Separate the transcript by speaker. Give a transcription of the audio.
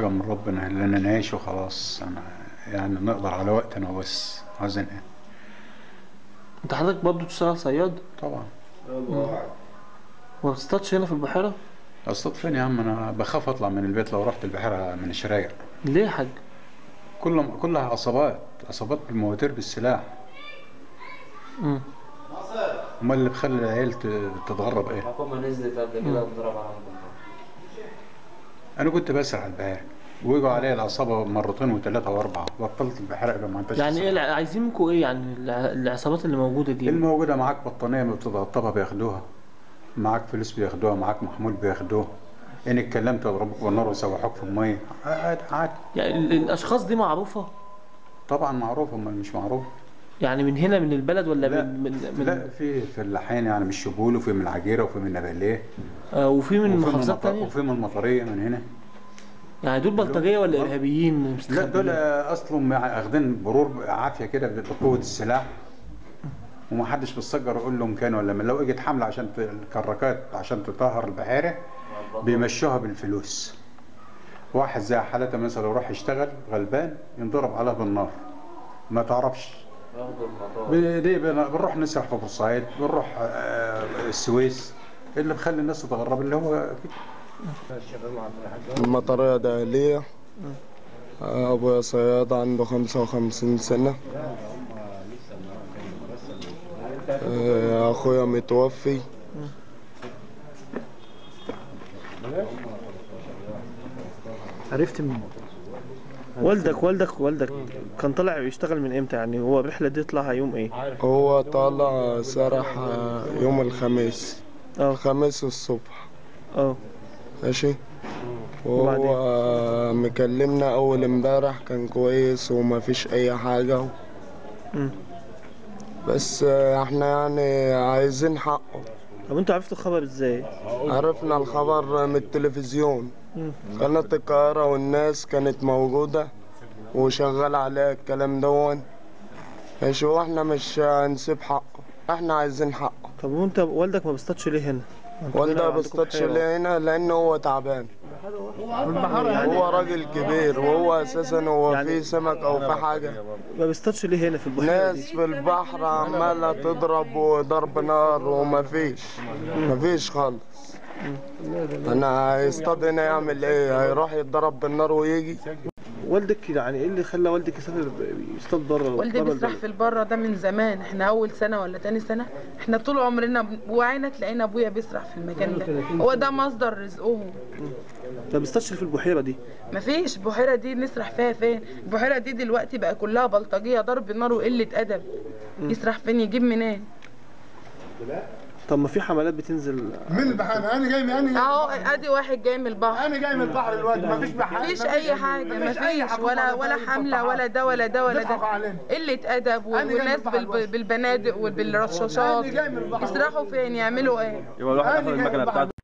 Speaker 1: كرم من ربنا اننا نعيش وخلاص انا يعني نقدر على وقتنا وبس عايزين ايه
Speaker 2: انت حضرتك برضه تشتغل صياد
Speaker 1: طبعا
Speaker 2: وما بتصطادش هنا في البحيره
Speaker 1: اصطاد فين يا عم انا بخاف اطلع من البيت لو رحت البحيره من الشرايع
Speaker 2: ليه يا حاج
Speaker 1: كل كلها عصابات عصابات بالمواتير بالسلاح
Speaker 2: مم.
Speaker 1: امال اللي بخلي العيال ت- تتغرب ايه
Speaker 3: الحكومة نزلت قبل كده وضرب على
Speaker 1: انا كنت بسرح البحيره ويجوا عليا العصابه مرتين وثلاثه واربعه بطلت البحيره يبقى ما انتش
Speaker 2: يعني ايه الع- عايزين منكم ايه يعني الع- العصابات اللي موجوده دي
Speaker 1: الموجوده معاك بطانيه بتتغطبها بياخدوها معاك فلوس بياخدوها معاك محمول بياخدوه ان اتكلمت يضربوك بالنار ويسوحوك في الميه عادي عادي
Speaker 2: يعني ال- الاشخاص دي معروفه
Speaker 1: طبعا معروف امال مش معروف
Speaker 2: يعني من هنا من البلد ولا
Speaker 1: لا
Speaker 2: من من, من
Speaker 1: لا في فلاحين يعني من الشبول وفي من العجيره وفي من نباليه
Speaker 2: آه وفي من
Speaker 1: وفي
Speaker 2: محافظات
Speaker 1: المط-
Speaker 2: تانية
Speaker 1: وفي من المطريه من هنا
Speaker 2: يعني دول بلطجيه ولا ارهابيين
Speaker 1: لا
Speaker 2: مستخبيين؟
Speaker 1: دول اصلهم اخذين برور عافيه كده بقوه السلاح ومحدش بيتسجر يقول لهم كان ولا من لو اجت حمله عشان ت- الكراكات عشان تطهر البحيره بيمشوها بالفلوس واحد زي حالته مثلا يروح يشتغل غلبان ينضرب عليه بالنار ما تعرفش
Speaker 3: برضه الموضوع
Speaker 1: ب- ليه بن- بنروح نسرح في بورسعيد بنروح آه، السويس اللي مخلي الناس تتغرب اللي هو كده
Speaker 4: المطرية دهلية أبويا صياد عنده خمسة وخمسين سنة آه، أخويا متوفي
Speaker 2: عرفت منين والدك والدك والدك كان طالع يشتغل من امتى يعني هو الرحله دي يطلعها يوم ايه
Speaker 4: هو طالع سرح آه، يوم الخميس
Speaker 2: اه
Speaker 4: الخميس الصبح
Speaker 2: اه
Speaker 4: ماشي
Speaker 2: وبعدين؟
Speaker 4: وهو آه، مكلمنا أول امبارح كان كويس وما فيش أي حاجة
Speaker 2: مم.
Speaker 4: بس آه، احنا يعني عايزين حقه
Speaker 2: طب انتوا عرفتوا الخبر ازاي
Speaker 4: عرفنا الخبر من التلفزيون
Speaker 2: مم.
Speaker 4: قناة القاهرة والناس كانت موجودة وشغال عليها الكلام دون ماشي واحنا مش هنسيب حقه احنا عايزين حقه
Speaker 2: طب وانت والدك ما بيصطادش ليه هنا انتوا هنا
Speaker 4: والده
Speaker 2: عندكم
Speaker 4: بيصطادش
Speaker 2: بحيرة.
Speaker 4: ليه هنا لأنه هو تعبان هو راجل كبير وهو أساسا هو
Speaker 2: يعني-
Speaker 4: في سمك أو في حاجة
Speaker 2: ما بيصطادش ليه هنا في البحيره دي
Speaker 4: ناس في البحر عمالة تضرب وضرب نار ومفيش مفيش خالص أنا هيصطاد هنا يعمل إيه هيروح يتضرب بالنار ويجي
Speaker 2: والدك يعني ايه اللي خلى والدك يسافر يصطاد بره
Speaker 5: والدي
Speaker 2: بره
Speaker 5: بيسرح
Speaker 2: البلد؟
Speaker 5: في البره ده من زمان احنا اول سنه ولا تاني سنه احنا طول عمرنا بن- وعينا تلاقينا ابويا بيسرح في المكان ده هو ده مصدر رزقهم
Speaker 2: ما بيصطادش في البحيره دي
Speaker 5: مفيش البحيره دي نسرح فيها فين البحيره دي دلوقتي بقى كلها بلطجيه ضرب نار وقله ادب يسرح فين يجيب منين
Speaker 2: طب ما في حملات بتنزل
Speaker 6: من البحر انا جاي من انا
Speaker 5: اهو ادي واحد جاي من البحر
Speaker 6: انا جاي من البحر دلوقتي مفيش بحر
Speaker 5: مفيش اي حاجه
Speaker 6: مفيش أي
Speaker 5: مفيش
Speaker 6: حكومة
Speaker 5: ولا
Speaker 6: ولا
Speaker 5: ولا
Speaker 6: أي
Speaker 5: حمله
Speaker 6: فتحات.
Speaker 5: ولا ده ولا ده ولا
Speaker 6: بيضحكوا
Speaker 5: ده
Speaker 6: علينا.
Speaker 5: قله ادب
Speaker 6: أنا جاي من
Speaker 5: والناس
Speaker 6: البحر
Speaker 5: بال-
Speaker 6: دلوقتي.
Speaker 5: بالبنادق وبالرشاشات
Speaker 6: أنا جاي من البحر
Speaker 5: يسرحوا فين يعملوا ايه
Speaker 7: يبقى الواحد
Speaker 6: أنا
Speaker 7: اخد
Speaker 6: جاي
Speaker 7: المكنه
Speaker 6: من
Speaker 7: بتاعته